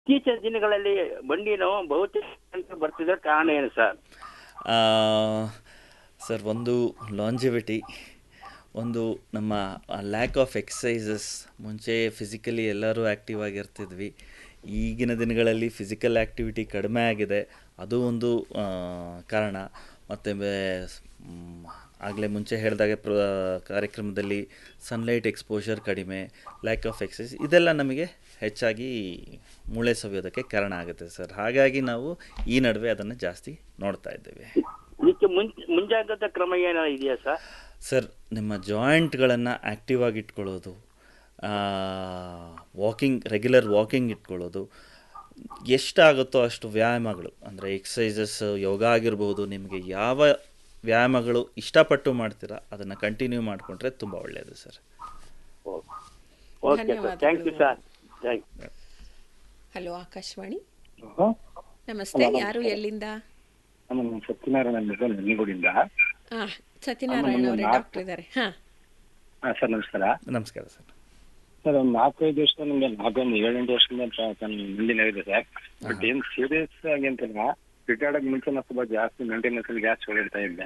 ಇತ್ತೀಚಿನ ದಿನಗಳಲ್ಲಿ ಬಂಡಿ ನೋವು ಬಹುತೇಕ ಬರ್ತಿದ್ರೆ ಕಾರಣ ಏನು ಸರ್ ಸರ್ ಒಂದು ಲಾಂಜಿವಿಟಿ ಒಂದು ನಮ್ಮ ಲ್ಯಾಕ್ ಆಫ್ ಎಕ್ಸಸೈಸಸ್ ಮುಂಚೆ ಫಿಸಿಕಲಿ ಎಲ್ಲರೂ ಆ್ಯಕ್ಟಿವ್ ಆಗಿರ್ತಿದ್ವಿ ಈಗಿನ ದಿನಗಳಲ್ಲಿ ಫಿಸಿಕಲ್ ಆ್ಯಕ್ಟಿವಿಟಿ ಕಡಿಮೆ ಆಗಿದೆ ಅದು ಒಂದು ಆ, ಕಾರಣ ಮತ್ತು ಆಗಲೇ ಮುಂಚೆ ಹೇಳಿದಾಗೆ ಪ್ರ ಕಾರ್ಯಕ್ರಮದಲ್ಲಿ ಸನ್ಲೈಟ್ ಎಕ್ಸ್ಪೋಜರ್ ಕಡಿಮೆ ಲ್ಯಾಕ್ ಆಫ್ ಎಕ್ಸಸೈಸ್ ಇದೆಲ್ಲ ನಮಗೆ ಹೆಚ್ಚಾಗಿ ಮೂಳೆ ಸವಿಯೋದಕ್ಕೆ ಕಾರಣ ಆಗುತ್ತೆ ಸರ್ ಹಾಗಾಗಿ ನಾವು ಈ ನಡುವೆ ಅದನ್ನು ಜಾಸ್ತಿ ನೋಡ್ತಾ ಇದ್ದೇವೆ ಇದಕ್ಕೆ ಮುಂಚೆ ಮುಂಜಾಗ್ರತಾ ಕ್ರಮ ಏನಾದ್ರು ಇದೆಯಾ ಸರ್ ಸರ್ ನಿಮ್ಮ ಜಾಯಿಂಟ್ಗಳನ್ನು ಆ್ಯಕ್ಟಿವ್ ಆಗಿ ಇಟ್ಕೊಳ್ಳೋದು ವಾಕಿಂಗ್ ರೆಗ್ಯುಲರ್ ವಾಕಿಂಗ್ ಇಟ್ಕೊಳ್ಳೋದು ಎಷ್ಟಾಗುತ್ತೋ ಅಷ್ಟು ವ್ಯಾಯಾಮಗಳು ಅಂದರೆ ಎಕ್ಸಸೈಸಸ್ ಯೋಗ ಆಗಿರ್ಬೋದು ನಿಮಗೆ ಯಾವ ವ್ಯಾಯಾಮಗಳು ಇಷ್ಟಪಟ್ಟು ಮಾಡ್ತೀರಾ ಅದನ್ನು ಕಂಟಿನ್ಯೂ ಮಾಡಿಕೊಂಡ್ರೆ ತುಂಬ ಒಳ್ಳೆಯದು sir okay sir thank you sir thank hello Akashvani hello ನಮಸ್ತೆ ಯಾರು ಎಲ್ಲಿಂದ ನಾನು ಸತ್ಯನಾರಾಯಣ ಅಂತ ನಂಜನಗೂಡಿಂದ ಆ ಸತ್ಯನಾರಾಯಣ ಅವರೇ ಡಾಕ್ಟರ್ ಇದ್ದಾರೆ ಹಾ ಹಾಂ ಸರ್ ನಮಸ್ಕಾರ ನಮಸ್ಕಾರ ಸರ್ ಸರ್ ಒಂದು ನಾಲ್ಕೈದು ವರ್ಷ ನಿಮಗೆ ನಾಲ್ಕೊಂದು ಏಳೆಂಟು ವರ್ಷದಿಂದ ಮುಂದಿನ ಇದೆ ಸರ್ ಬಟ್ ಏನು ಸೀರಿಯಸ್ ಆಗಿ ಅಂತಿಲ್ಲ ರಿಟೈರ್ಡ್ ಆಗಿ ಮುಂಚೆ ನಾನು ಸ್ವಲ್ಪ ಜಾಸ್ತಿ ಮೇಂಟೆನೆನ್ಸ್ ಅಲ್ಲಿ ಗ್ಯಾಸ್ ಹೊಡಿತಾ ಇದ್ದೆ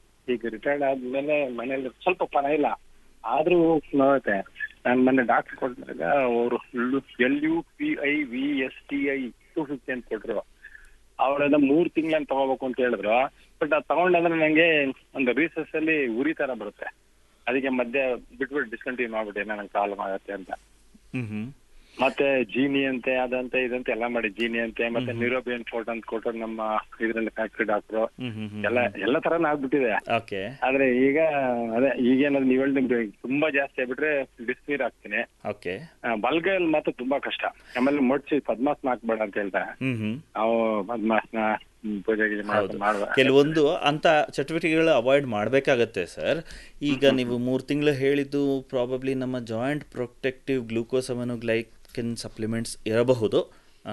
ಈಗ ರಿಟೈರ್ಡ್ ಆದ್ಮೇಲೆ ಮನೇಲಿ ಸ್ವಲ್ಪ ಪರ ಇಲ್ಲ ಆದ್ರೂ ನೋಡುತ್ತೆ ನಾನು ಮೊನ್ನೆ ಡಾಕ್ಟರ್ ಕೊಟ್ಟಾಗ ಅವರು L U P I V S T I two fifty ಅಂತ ಕೊಟ್ರು ಅವಳೆಲ್ಲ ಮೂರ್ ತಿಂಗಳನ್ನ ತಗೋಬೇಕು ಅಂತ ಹೇಳಿದ್ರು ಬಟ್ ಅದು ತಗೊಂಡಂದ್ರೆ ನಂಗೆ ಒಂದು ರೀಸಸ್ ಅಲ್ಲಿ ಉರಿ ತರ ಬರುತ್ತೆ ಅದಕ್ಕೆ ಮಧ್ಯೆ ಬಿಟ್ಬಿಟ್ಟು ಡಿಸ್ಕಂಟಿನ್ಯೂ ಮಾಡ್ಬಿಟ್ಟೆ ನನಗೆ ಪ್ರಾಬ್ಲಮ್ ಆಗತ್ತೆ ಅಂತ ಹ್ಞೂ ಹ್ಞೂ ಮತ್ತೆ ಜೀನಿ ಅಂತೆ ಅದಂತೆ ಇದಂತೆ ಎಲ್ಲ ಮಾಡಿ ಜೀನಿ ಅಂತೆ ಮತ್ತೆ ನ್ಯೂರೋಬಿಯನ್ ಫೋರ್ಟ್ ಅಂತ ಕೊಟ್ಟರು ನಮ್ಮ ಇದ್ರಲ್ಲಿ ಫ್ಯಾಕ್ಟ್ರಿ ಡಾಕ್ಟ್ರು ಹ್ಞೂ ಹ್ಞೂ ಹ್ಞೂ ಎಲ್ಲ ಎಲ್ಲ ತರನ ಆಗ್ಬಿಟ್ಟಿದೆ ಓಕೆ ಆದ್ರೆ ಈಗ ಅದೇ ಈಗೇನಾದ್ರು ನೀವು ಹೇಳಿದ್ರೆ ತುಂಬಾ ಜಾಸ್ತಿ ಆಗ್ಬಿಟ್ರೆ ಬಿಸಿನೀರ್ ಹಾಕ್ತೀನಿ ಓಕೆ ಆ, ಬಲ್ಗೈಯಲ್ಲಿ ಮಾತ್ರ ತುಂಬಾ ಕಷ್ಟ ಆಮೇಲೆ ಮೊಡ್ಸಿ ಪದ್ಮಾಸನ ಹಾಕ್ಬೇಡ ಅಂತ ಹೇಳ್ತಾರೆ ಹ್ಞೂ ಹ್ಞೂ ನಾವು ಪದ್ಮಾಸನ ಹ್ಮ್, ಪೂಜೆ ಗೀಜೆ ಹೌದು ಮಾಡೋದು ಮಾಡುವ ಕೆಲವೊಂದು ಅಂಥ ಚಟುವಟಿಕೆಗಳು ಅವಾಯ್ಡ್ ಮಾಡಬೇಕಾಗತ್ತೆ ಸರ್ ಈಗ ನೀವು ಮೂರು ತಿಂಗಳು ಹೇಳಿದ್ದು ಪ್ರಾಬಬ್ಲಿ ನಮ್ಮ ಜಾಯಿಂಟ್ ಪ್ರೊಟೆಕ್ಟಿವ್ ಗ್ಲೂಕೋಸಮನುಗ್ಲೈಕನ್ ಸಪ್ಲಿಮೆಂಟ್ಸ್ ಇರಬಹುದು ಆ,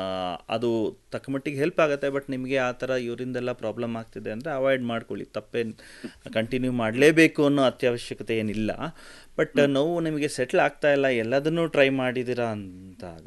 ಅದು ತಕ್ಕಮಟ್ಟಿಗೆ ಹೆಲ್ಪ್ ಆಗುತ್ತೆ ಬಟ್ ನಿಮಗೆ ಆ ಥರ ಇವರಿಂದೆಲ್ಲ ಪ್ರಾಬ್ಲಮ್ ಆಗ್ತಿದೆ ಅಂದರೆ ಅವಾಯ್ಡ್ ಮಾಡ್ಕೊಳ್ಳಿ ತಪ್ಪೇನು ಕಂಟಿನ್ಯೂ ಮಾಡಲೇಬೇಕು ಅನ್ನೋ ಅತ್ಯವಶ್ಯಕತೆ ಏನಿಲ್ಲ ಬಟ್ ನೋವು ನಿಮಗೆ ಸೆಟ್ಲ್ ಆಗ್ತಾ ಇಲ್ಲ ಎಲ್ಲದನ್ನೂ ಟ್ರೈ ಮಾಡಿದ್ದೀರಾ ಅಂದಾಗ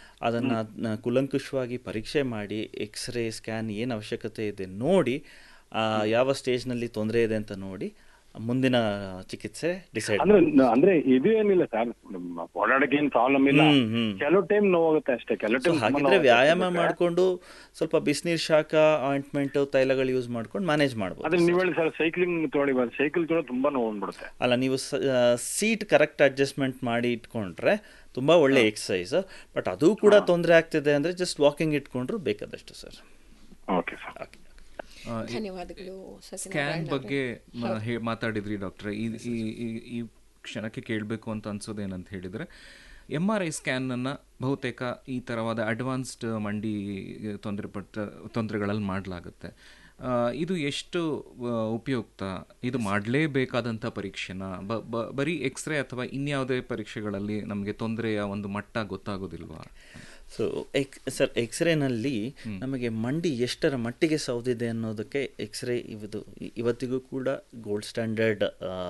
ಅದನ್ನು ಕುಲಂಕುಷವಾಗಿ ಪರೀಕ್ಷೆ ಮಾಡಿ ಎಕ್ಸ್ರೇ ಸ್ಕ್ಯಾನ್ ಏನು ಅವಶ್ಯಕತೆ ಇದೆ ನೋಡಿ ಆ, ಯಾವ ಸ್ಟೇಜ್ನಲ್ಲಿ ತೊಂದರೆ ಇದೆ ಅಂತ ನೋಡಿ ಮುಂದಿನ ಚಿಕಿತ್ಸೆ ಡಿಸೈಡ್ ಅಂದ್ರೆ ನ- ಅಂದ್ರೆ ಇದು ಏನಿಲ್ಲ ಸರ್ ಓಡಾಡಕ್ಕೆ ಏನ್ ಪ್ರಾಬ್ಲಮ್ ಇಲ್ಲ ಹ್ಮ್, ಹ್ಮ್. ಕೆಲವು ಟೈಮ್ ನೋವಾಗುತ್ತೆ ಅಷ್ಟೇ ಕೆಲವು ಸೊ ಟೈಮ್ ಹಾಗಿದ್ರೆ ವ್ಯಾಯಾಮ ಮಾಡಿಕೊಂಡು ಸ್ವಲ್ಪ ಬಿಸಿನೀರು ಶಾಖ ಆಯಿಂಟ್ಮೆಂಟ್ ತೈಲಗಳು ಯೂಸ್ ಮಾಡ್ಕೊಂಡು ಮ್ಯಾನೇಜ್ ಮಾಡ್ಬೋದು ಅದೇ ನೀವ್ ಹೇಳಿ ಸರ್ ಸೈಕ್ಲಿಂಗ್ ತೊಳಿ ಬಂದ್ ಸೈಕಲ್ ತೊಳೆ ತುಂಬಾ ನೋವು ಬಂದ್ಬಿಡುತ್ತೆ ಅಲ್ಲ ನೀವು ಸೀಟ್ ಕರೆಕ್ಟ್ ಅಡ್ಜಸ್ಟ್ಮೆಂಟ್ ಮಾಡಿ ಇಟ್ಕೊಂಡ್ರೆ ತುಂಬ ಒಳ್ಳೆ ಎಕ್ಸಸೈಸ್ ಬಟ್ ಅದು ಕೂಡ ತೊಂದರೆ ಆಗ್ತಿದೆ ಅಂದರೆ ಜಸ್ಟ್ ವಾಕಿಂಗ್ ಇಟ್ಕೊಂಡ್ರು ಬೇಕಾದಷ್ಟು ಸರ್ ಓಕೆ ಸರ್ ಓಕೆ ಆ, ಈ ಧನ್ಯವಾದಗಳು ಸ್ಕ್ಯಾನ್ ಸತ್ಯನಾರಾಯಣ ಬಗ್ಗೆ ಮ- ಹೇ- ಮಾತಾಡಿದ್ರಿ ಡಾಕ್ಟ್ರೆ ಈ ಈ- ಈ- ಈ ಕ್ಷಣಕ್ಕೆ ಕೇಳಬೇಕು ಅಂತ ಅನ್ಸೋದೇನಂತ ಹೇಳಿದ್ರೆ ಎಮ್ ಆರ್ ಐ ಸ್ಕ್ಯಾನನ್ನು ಬಹುತೇಕ ಈ ಥರವಾದ ಅಡ್ವಾನ್ಸ್ಡ್ ಮಂಡಿ ತೊಂದರೆ ಪಟ್ಟ ತೊಂದರೆಗಳಲ್ಲಿ ಮಾಡಲಾಗುತ್ತೆ ಆ, ಇದು ಎಷ್ಟು ಆ, ಉಪಯುಕ್ತ ಇದು ಮಾಡಲೇಬೇಕಾದಂಥ ಪರೀಕ್ಷೆನ ಬ- ಬ- ಬರೀ ಎಕ್ಸ್ರೇ ಅಥವಾ ಇನ್ಯಾವುದೇ ಪರೀಕ್ಷೆಗಳಲ್ಲಿ ನಮಗೆ ತೊಂದರೆಯ ಒಂದು ಮಟ್ಟ ಗೊತ್ತಾಗೋದಿಲ್ವಾ ಸೊ ಎಕ್ ಸರ್ ಎಕ್ಸ್ರೇನಲ್ಲಿ ನಮಗೆ ಮಂಡಿ ಎಷ್ಟರ ಮಟ್ಟಿಗೆ ಸೌದಿದೆ ಅನ್ನೋದಕ್ಕೆ ಎಕ್ಸ್ರೇ ಇವತ್ತು ಇವತ್ತಿಗೂ ಕೂಡ ಗೋಲ್ಡ್ ಸ್ಟ್ಯಾಂಡರ್ಡ್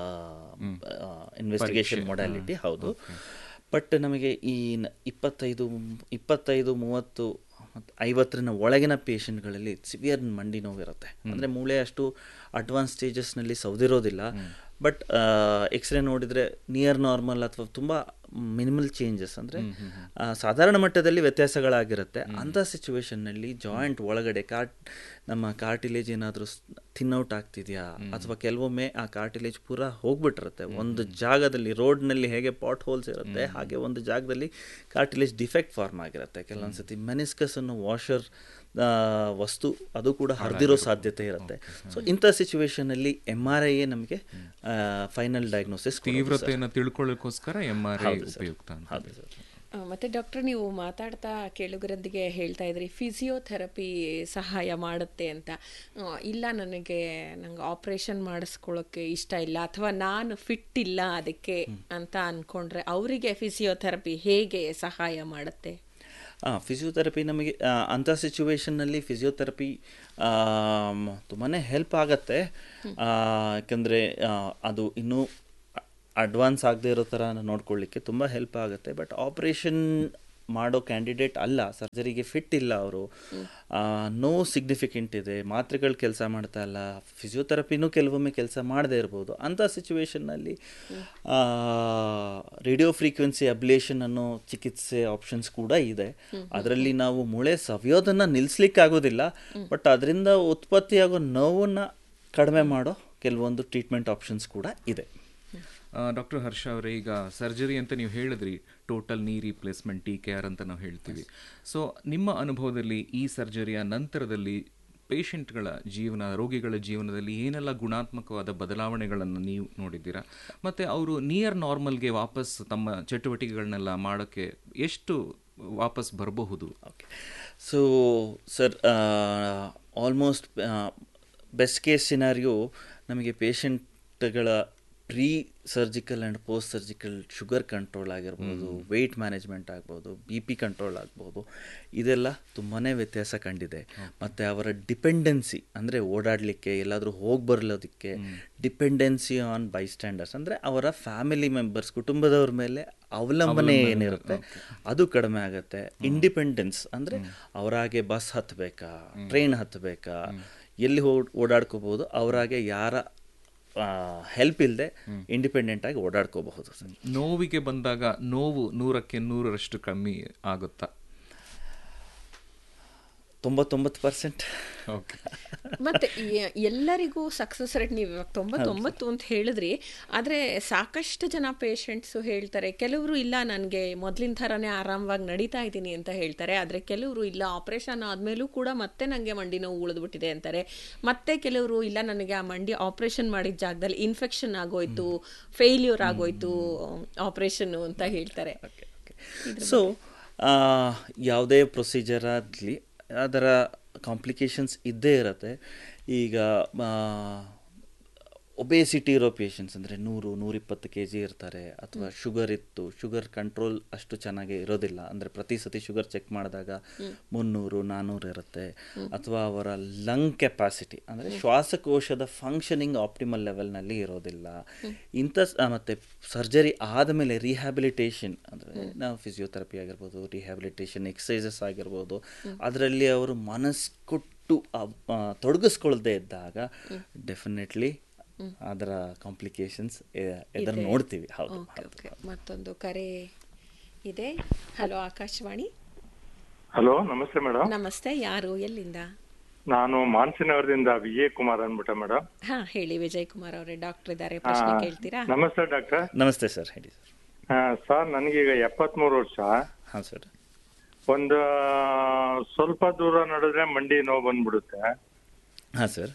ಇನ್ವೆಸ್ಟಿಗೇಷನ್ ಮೊಡಾಲಿಟಿ ಹೌದು ಬಟ್ ನಮಗೆ ಈ ನ- ಇಪ್ಪತ್ತೈದು ಇಪ್ಪತ್ತೈದು ಮೂವತ್ತು ಮತ್ತು ಐವತ್ತರಿನ ಒಳಗಿನ ಪೇಷಂಟ್ಗಳಲ್ಲಿ ಸಿವಿಯರ್ ಮಂಡಿ ನೋವು ಇರುತ್ತೆ ಅಂದರೆ ಮೂಳೆ ಅಷ್ಟು ಅಡ್ವಾನ್ಸ್ ಸ್ಟೇಜಸ್ನಲ್ಲಿ ಸೌದಿರೋದಿಲ್ಲ ಬಟ್ ಎಕ್ಸ್ರೇ ನೋಡಿದರೆ ನಿಯರ್ ನಾರ್ಮಲ್ ಅಥವಾ ತುಂಬ ಮಿನಿಮಲ್ ಚೇಂಜಸ್ ಅಂದರೆ ಸಾಧಾರಣ ಮಟ್ಟದಲ್ಲಿ ವ್ಯತ್ಯಾಸಗಳಾಗಿರುತ್ತೆ ಅಂಥ ಸಿಚುವೇಶನ್ನಲ್ಲಿ ಜಾಯಿಂಟ್ ಒಳಗಡೆ ಕಾರ್ಟ್ ನಮ್ಮ ಕಾರ್ಟಿಲೇಜ್ ಏನಾದರೂ ಥಿನ್ಔಟ್ ಆಗ್ತಿದೆಯಾ ಅಥವಾ ಕೆಲವೊಮ್ಮೆ ಆ ಕಾರ್ಟಿಲೇಜ್ ಪೂರ ಹೋಗ್ಬಿಟ್ಟಿರುತ್ತೆ ಒಂದು ಜಾಗದಲ್ಲಿ ರೋಡ್ನಲ್ಲಿ ಹೇಗೆ ಪಾಟ್ ಹೋಲ್ಸ್ ಇರುತ್ತೆ ಹಾಗೆ ಒಂದು ಜಾಗದಲ್ಲಿ ಕಾರ್ಟಿಲೇಜ್ ಡಿಫೆಕ್ಟ್ ಫಾರ್ಮ್ ಆಗಿರುತ್ತೆ ಕೆಲವೊಂದು ಸತಿ ಮೆನಿಸ್ಕಸ್ ಅನ್ನೋ ವಾಷರ್ ವಸ್ತು ಅದು ಕೂಡ ಹರಿದಿರೋ ಸಾಧ್ಯತೆ ಇರುತ್ತೆ ಸೊ ಇಂಥ ಸಿಚುವೇಶನಲ್ಲಿ ಎಮ್ ಆರ್ ಐ ನಮಗೆ ಫೈನಲ್ ಡಯಾಗ್ನೋಸಿಸ್ ತೀವ್ರತೆಯನ್ನು ತಿಳ್ಕೊಳ್ಳೋಕ್ಕೋಸ್ಕರ ಎಮ್ ಆರ್ ಐ ಉಪಯುಕ್ತ ಅಂತ ಹೌದು ಸರ್ ಆ, ಮತ್ತೆ ಡಾಕ್ಟರ್ ನೀವು ಮಾತಾಡ್ತಾ ಕೇಳುಗರೊಂದಿಗೆ ಹೇಳ್ತಾ ಇದ್ರಿ ಫಿಸಿಯೋಥೆರಪಿ ಸಹಾಯ ಮಾಡುತ್ತೆ ಅಂತ ಆ, ಇಲ್ಲ ನನಗೆ ನಂಗೆ ಆಪರೇಷನ್ ಮಾಡಿಸ್ಕೊಳ್ಳೋಕ್ಕೆ ಇಷ್ಟ ಇಲ್ಲ ಅಥವಾ ನಾನು ಫಿಟ್ ಇಲ್ಲ ಅದಕ್ಕೆ ಅಂತ ಅಂದ್ಕೊಂಡ್ರೆ ಅವರಿಗೆ ಫಿಸಿಯೋಥೆರಪಿ ಹೇಗೆ ಸಹಾಯ ಮಾಡುತ್ತೆ ಹಾಂ ಫಿಸಿಯೋಥೆರಪಿ ನಮಗೆ ಆ, ಅಂಥ ಸಿಚುವೇಶನ್ನಲ್ಲಿ ಫಿಸಿಯೋಥೆರಪಿ ತುಂಬಾ ಹೆಲ್ಪ್ ಆಗತ್ತೆ ಆ, ಯಾಕಂದರೆ ಆ, ಅದು ಇನ್ನೂ ಅಡ್ವಾನ್ಸ್ ಆಗದೆ ಇರೋ ಥರ ನೋಡ್ಕೊಳ್ಳಿಕ್ಕೆ ತುಂಬ ಹೆಲ್ಪ್ ಆಗುತ್ತೆ ಬಟ್ ಆಪ್ರೇಷನ್ ಮಾಡೋ ಕ್ಯಾಂಡಿಡೇಟ್ ಅಲ್ಲ ಸರ್ಜರಿಗೆ ಫಿಟ್ ಇಲ್ಲ ಅವರು ನೋ ಸಿಗ್ನಿಫಿಕೆಂಟ್ ಇದೆ ಮಾತ್ರೆಗಳು ಕೆಲಸ ಮಾಡ್ತಾ ಇಲ್ಲ ಫಿಸಿಯೋಥೆರಪಿನೂ ಕೆಲವೊಮ್ಮೆ ಕೆಲಸ ಮಾಡದೇ ಇರ್ಬೋದು ಅಂಥ ಸಿಚುವೇಶನ್ನಲ್ಲಿ ರೇಡಿಯೋ ಫ್ರೀಕ್ವೆನ್ಸಿ ಅಬ್ಲೇಷನ್ ಅನ್ನೋ ಚಿಕಿತ್ಸೆ ಆಪ್ಷನ್ಸ್ ಕೂಡ ಇದೆ ಅದರಲ್ಲಿ ನಾವು ಮೂಳೆ ಸವಿಯೋದನ್ನು ನಿಲ್ಲಿಸ್ಲಿಕ್ಕಾಗೋದಿಲ್ಲ ಬಟ್ ಅದರಿಂದ ಉತ್ಪತ್ತಿಯಾಗೋ ನೋವನ್ನು ಕಡಿಮೆ ಮಾಡೋ ಕೆಲವೊಂದು ಟ್ರೀಟ್ಮೆಂಟ್ ಆಪ್ಷನ್ಸ್ ಕೂಡ ಇದೆ ಡಾಕ್ಟರ್ ಹರ್ಷ ಅವರೇ ಈಗ ಸರ್ಜರಿ ಅಂತ ನೀವು ಹೇಳಿದ್ರಿ ಟೋಟಲ್ ನೀ ರಿಪ್ಲೇಸ್ಮೆಂಟ್ ಟಿ ಕೇರ್ ಅಂತ ನಾವು ಹೇಳ್ತೀವಿ ಸೊ ನಿಮ್ಮ ಅನುಭವದಲ್ಲಿ ಈ ಸರ್ಜರಿಯ ನಂತರದಲ್ಲಿ ಪೇಷಂಟ್ಗಳ ಜೀವನ ರೋಗಿಗಳ ಜೀವನದಲ್ಲಿ ಏನೆಲ್ಲ ಗುಣಾತ್ಮಕವಾದ ಬದಲಾವಣೆಗಳನ್ನು ನೀವು ನೋಡಿದ್ದೀರಾ ಮತ್ತು ಅವರು ನಿಯರ್ ನಾರ್ಮಲ್ಗೆ ವಾಪಸ್ ತಮ್ಮ ಚಟುವಟಿಕೆಗಳನ್ನೆಲ್ಲ ಮಾಡೋಕ್ಕೆ ಎಷ್ಟು ವಾಪಸ್ ಬರಬಹುದು okay so sir almost best case scenario ನಮಗೆ ಪೇಷಂಟ್ಗಳ pre surgical and post surgical sugar control ಆಗಿರ್ಬೋದು ವೆಯ್ಟ್ ಮ್ಯಾನೇಜ್ಮೆಂಟ್ ಆಗ್ಬೋದು ಬಿ ಪಿ ಕಂಟ್ರೋಲ್ ಆಗ್ಬೋದು ಇದೆಲ್ಲ ತುಂಬಾ ವ್ಯತ್ಯಾಸ ಕಂಡಿದೆ ಮತ್ತು ಅವರ ಡಿಪೆಂಡೆನ್ಸಿ ಅಂದರೆ ಓಡಾಡಲಿಕ್ಕೆ ಎಲ್ಲಾದರೂ ಹೋಗಿ ಬರಲೋದಕ್ಕೆ ಡಿಪೆಂಡೆನ್ಸಿ ಆನ್ ಬೈ ಸ್ಟ್ಯಾಂಡರ್ಸ್ ಅಂದರೆ ಅವರ ಫ್ಯಾಮಿಲಿ ಮೆಂಬರ್ಸ್ ಕುಟುಂಬದವ್ರ ಮೇಲೆ ಅವಲಂಬನೆ ಏನಿರುತ್ತೆ ಅದು ಕಡಿಮೆ ಆಗುತ್ತೆ ಇಂಡಿಪೆಂಡೆನ್ಸ್ ಅಂದರೆ ಅವರಾಗೆ ಬಸ್ ಹತ್ತಬೇಕಾ ಟ್ರೈನ್ ಹತ್ತಬೇಕಾ ಎಲ್ಲಿ ಹೋಗಿ ಓಡಾಡ್ಕೋಬೋದು ಅವರಾಗೆ ಯಾರ ಹೆಲ್ಪ್ ಇಲ್ಲದೆ ಇಂಡಿಪೆಂಡೆಂಟ್ ಆಗಿ ಓಡಾಡ್ಕೋಬಹುದು ಸರ್ ನೋವಿಗೆ ಬಂದಾಗ ನೋವು ನೂರಕ್ಕೆ ನೂರರಷ್ಟು ಕಮ್ಮಿ ಆಗುತ್ತಾ ತೊಂಬತ್ತೊಂಬತ್ತು ಪರ್ಸೆಂಟ್ ಓಕೆ ಮತ್ತೆ ಎ- ಎಲ್ಲರಿಗೂ ಸಕ್ಸಸ್ ರೇಟ್ ನೀವು ಇವಾಗ ತೊಂಬತ್ತೊಂಬತ್ತು ಅಂತ ಹೇಳಿದ್ರಿ ಆದರೆ ಸಾಕಷ್ಟು ಜನ ಪೇಷಂಟ್ಸು ಹೇಳ್ತಾರೆ ಕೆಲವರು ಇಲ್ಲ ನನಗೆ ಮೊದಲಿನ ಥರನೇ ಆರಾಮವಾಗಿ ನಡೀತಾ ಇದ್ದೀನಿ ಅಂತ ಹೇಳ್ತಾರೆ ಆದರೆ ಕೆಲವರು ಇಲ್ಲ ಆಪ್ರೇಷನ್ ಆದಮೇಲೂ ಕೂಡ ಮತ್ತೆ ನನಗೆ ಮಂಡಿ ನೋವು ಉಳಿದ್ಬಿಟ್ಟಿದೆ ಅಂತಾರೆ ಮತ್ತೆ ಕೆಲವರು ಇಲ್ಲ ನನಗೆ ಆ ಮಂಡಿ ಆಪ್ರೇಷನ್ ಮಾಡಿದ ಜಾಗದಲ್ಲಿ ಇನ್ಫೆಕ್ಷನ್ ಆಗೋಯ್ತು ಫೇಲ್ಯೂರ್ ಆಗೋಯ್ತು ಆಪ್ರೇಷನ್ನು ಅಂತ ಹೇಳ್ತಾರೆ ಸೊ ಯಾವುದೇ ಪ್ರೊಸೀಜರ್ ಆಗಲಿ ಅದರ ಕಾಂಪ್ಲಿಕೇಶನ್ಸ್ ಇದ್ದೇ ಇರುತ್ತೆ ಈಗ ಒಬೇಸಿಟಿ ಇರೋ ಪೇಷಂಟ್ಸ್ ಅಂದರೆ ನೂರು ನೂರಿಪ್ಪತ್ತು ಕೆ ಜಿ ಇರ್ತಾರೆ ಅಥವಾ ಶುಗರ್ ಇತ್ತು ಶುಗರ್ ಕಂಟ್ರೋಲ್ ಅಷ್ಟು ಚೆನ್ನಾಗಿ ಇರೋದಿಲ್ಲ ಅಂದರೆ ಪ್ರತಿ ಸತಿ ಶುಗರ್ ಚೆಕ್ ಮಾಡಿದಾಗ ಮುನ್ನೂರು ನಾನ್ನೂರು ಇರುತ್ತೆ ಅಥವಾ ಅವರ ಲಂಗ್ ಕೆಪಾಸಿಟಿ ಅಂದರೆ ಶ್ವಾಸಕೋಶದ ಫಂಕ್ಷನಿಂಗ್ ಆಪ್ಟಿಮಲ್ ಲೆವೆಲ್ನಲ್ಲಿ ಇರೋದಿಲ್ಲ ಇಂಥ ಸ- ಮತ್ತೆ ಸರ್ಜರಿ ಆದಮೇಲೆ ರಿಹ್ಯಾಬಿಲಿಟೇಷನ್ ಅಂದರೆ ನಾವು ಫಿಸಿಯೋಥೆರಪಿ ಆಗಿರ್ಬೋದು ರಿಹ್ಯಾಬಿಲಿಟೇಷನ್ ಎಕ್ಸಸೈಸಸ್ ಆಗಿರ್ಬೋದು ಅದರಲ್ಲಿ ಅವರು ಮನಸ್ಸು ಕೊಟ್ಟು ಅವ್- ಆ, ತೊಡಗಿಸ್ಕೊಳ್ದೇ ಇದ್ದಾಗ ಡೆಫಿನೆಟ್ಲಿ ಅದರ ಕಾಂಪ್ಲಿಕೇಶನ್ಸ್ ಎದುರು ನೋಡ್ತೀವಿ ಹೌದು ಓಕೆ ಓಕೆ ಮತ್ತೊಂದು ಕರೆ ಇದೆ ಹಲೋ ಆಕಾಶವಾಣಿ ಹಲೋ ನಮಸ್ತೆ ಮೇಡಮ್ ನಮಸ್ತೆ ಯಾರು ಎಲ್ಲಿಂದ ನಾನು ಮಾನ್ಸಿನವರದಿಂದ ವಿ ಎ ಕುಮಾರ್ ಅನ್ಬಿಟ್ಟ ಮೇಡಮ್ ಹಾ ಹೇಳಿ ವಿಜಯ್ ಕುಮಾರ್ ಅವರೇ ಡಾಕ್ಟರ್ ಇದ್ದಾರೆ ಪ್ರಶ್ನೆ ಕೇಳ್ತೀರಾ ನಮಸ್ತೆ ಡಾಕ್ಟರ್ ನಮಸ್ತೆ ಸರ್ ಹೇಳಿ ಸರ್ ಸರ್ ನನಗೀಗ ಎಪ್ಪತ್ಮೂರು ವರ್ಷ ಹಾಂ ಸರ್ ಒಂದು ಸ್ವಲ್ಪ ದೂರ ನಡೆದ್ರೆ ಮಂಡಿ ನೋವು ಬಂದ್ಬಿಡುತ್ತೆ ಹಾಂ ಸರ್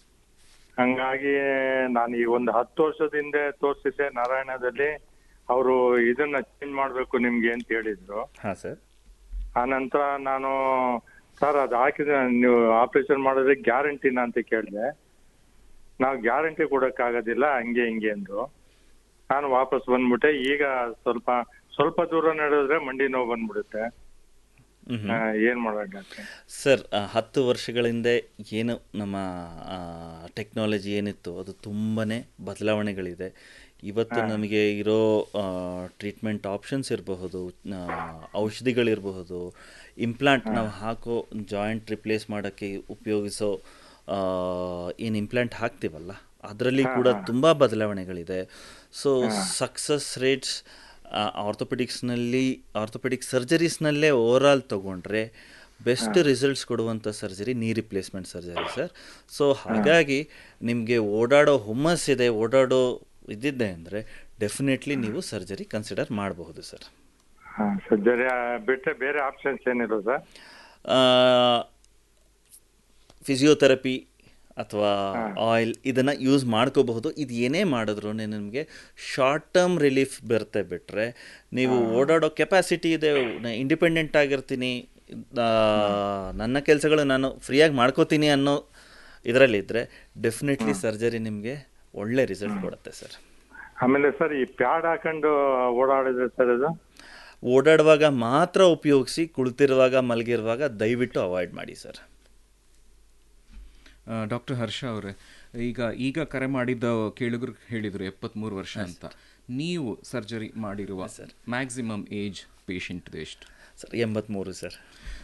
ಹಂಗಾಗಿ ನಾನು ಈ ಒಂದು ಹತ್ತು ವರ್ಷದ ಹಿಂದೆ ತೋರಿಸಿದ್ದೆ ನಾರಾಯಣದಲ್ಲಿ ಅವರು ಇದನ್ನ ಚೇಂಜ್ ಮಾಡ್ಬೇಕು ನಿಮ್ಗೆ ಅಂತ ಹೇಳಿದ್ರು ಹಾಂ ಸರ್ ಆ ನಂತರ ನಾನು ಸರ್ ಅದು ಹಾಕಿದ್ರೆ ನೀವು ಆಪರೇಷನ್ ಮಾಡಿದ್ರೆ ಗ್ಯಾರಂಟಿನ ಅಂತ ಕೇಳಿದೆ ನಾವು ಗ್ಯಾರಂಟಿ ಕೊಡಕ್ಕಾಗೋದಿಲ್ಲ ಹಂಗೆ ಹಿಂಗೆ ಅಂದ್ರು ನಾನು ವಾಪಸ್ ಬಂದ್ಬಿಟ್ಟೆ ಈಗ ಸ್ವಲ್ಪ ಸ್ವಲ್ಪ ದೂರ ನಡೆದ್ರೆ ಮಂಡಿ ನೋವು ಬಂದ್ಬಿಡುತ್ತೆ ಹ್ಮ್ ಆ, ಏನ್ ಮಾಡೋಣ ಡಾಕ್ಟ್ರೆ ಸರ್ ಆ, ಹತ್ತು ವರ್ಷಗಳ ಹಿಂದೆ ಏನು ನಮ್ಮ ಟೆಕ್ನಾಲಜಿ ಏನಿತ್ತು ಅದು ತುಂಬಾ ಬದಲಾವಣೆಗಳಿದೆ ಇವತ್ತು ನಮಗೆ ಇರೋ ಟ್ರೀಟ್ಮೆಂಟ್ ಆಪ್ಷನ್ಸ್ ಇರಬಹುದು ಔಷಧಿಗಳಿರಬಹುದು ಇಂಪ್ಲಾಂಟ್ ನಾವು ಹಾಕೋ ಜಾಯಿಂಟ್ ರಿಪ್ಲೇಸ್ ಮಾಡೋಕ್ಕೆ ಉಪಯೋಗಿಸೋ ಏನು ಇಂಪ್ಲಾಂಟ್ ಹಾಕ್ತೀವಲ್ಲ ಅದರಲ್ಲಿ ಕೂಡ ತುಂಬ ಬದಲಾವಣೆಗಳಿದೆ ಸೊ ಸಕ್ಸಸ್ ರೇಟ್ಸ್ ಆರ್ಥೋಪೆಡಿಕ್ಸ್ನಲ್ಲಿ ಆರ್ಥೋಪೆಡಿಕ್ ಸರ್ಜರೀಸ್ನಲ್ಲೇ ಓವರಾಲ್ ತೊಗೊಂಡ್ರೆ ಬೆಸ್ಟ್ ರಿಸಲ್ಟ್ಸ್ ಕೊಡುವಂಥ surgery knee replacement surgery sir so ಹಾಗಾಗಿ ನಿಮಗೆ ಓಡಾಡೋ ಹುಮ್ಮಸ್ಸಿದೆ ಓಡಾಡೋ ಇದ್ದಿದ್ದೆ ಅಂದರೆ ಡೆಫಿನೆಟ್ಲಿ ನೀವು ಸರ್ಜರಿ ಕನ್ಸಿಡರ್ ಮಾಡಬಹುದು ಸರ್ ಸರ್ಜರಿ ಬಿಟ್ಟರೆ ಬೇರೆ ಆಪ್ಷನ್ಸ್ ಏನಿಲ್ಲ ಸರ್ ಫಿಸಿಯೋಥೆರಪಿ ಅಥವಾ ಆಯಿಲ್ ಇದನ್ನು ಯೂಸ್ ಮಾಡ್ಕೋಬಹುದು ಇದು ಏನೇ ಮಾಡಿದ್ರು ನಿಮಗೆ ಶಾರ್ಟ್ ಟರ್ಮ್ ರಿಲೀಫ್ ಬರುತ್ತೆ ಬಿಟ್ಟರೆ ನೀವು ಓಡಾಡೋ ಕೆಪಾಸಿಟಿ ಇದೆ ಇಂಡಿಪೆಂಡೆಂಟ್ ಆಗಿರ್ತೀನಿ ಆ, ನನ್ನ ಕೆಲಸಗಳು ನಾನು ಫ್ರೀಯಾಗಿ ಮಾಡ್ಕೋತೀನಿ ಅನ್ನೋ ಇದರಲ್ಲಿದ್ದರೆ ಡೆಫಿನೆಟ್ಲಿ ಸರ್ಜರಿ ನಿಮಗೆ ಒಳ್ಳೆ ರಿಸಲ್ಟ್ ಕೊಡುತ್ತೆ ಸರ್ ಆಮೇಲೆ ಸರ್ ಈ ಪ್ಯಾಡ್ ಹಾಕೊಂಡು ಓಡಾಡಿದ್ರೆ ಸರ್ ಅದು ಓಡಾಡುವಾಗ ಮಾತ್ರ ಉಪಯೋಗಿಸಿ ಕುಳಿತಿರುವಾಗ ಮಲಗಿರುವಾಗ ದಯವಿಟ್ಟು ಅವಾಯ್ಡ್ ಮಾಡಿ ಸರ್ ಡಾಕ್ಟರ್ ಹರ್ಷ ಅವರೇ ಈಗ ಈಗ ಕರೆ ಮಾಡಿದ್ದ ಕೇಳುಗರು ಹೇಳಿದ್ರು ಎಪ್ಪತ್ಮೂರು ವರ್ಷ ಅಂತ ನೀವು ಸರ್ಜರಿ ಮಾಡಿರುವ ಮ್ಯಾಕ್ಸಿಮಮ್ ಏಜ್ ಪೇಷಂಟ್ ಎಷ್ಟು ಸರ್ ಎಂಬತ್ತ್ಮೂರು ಸರ್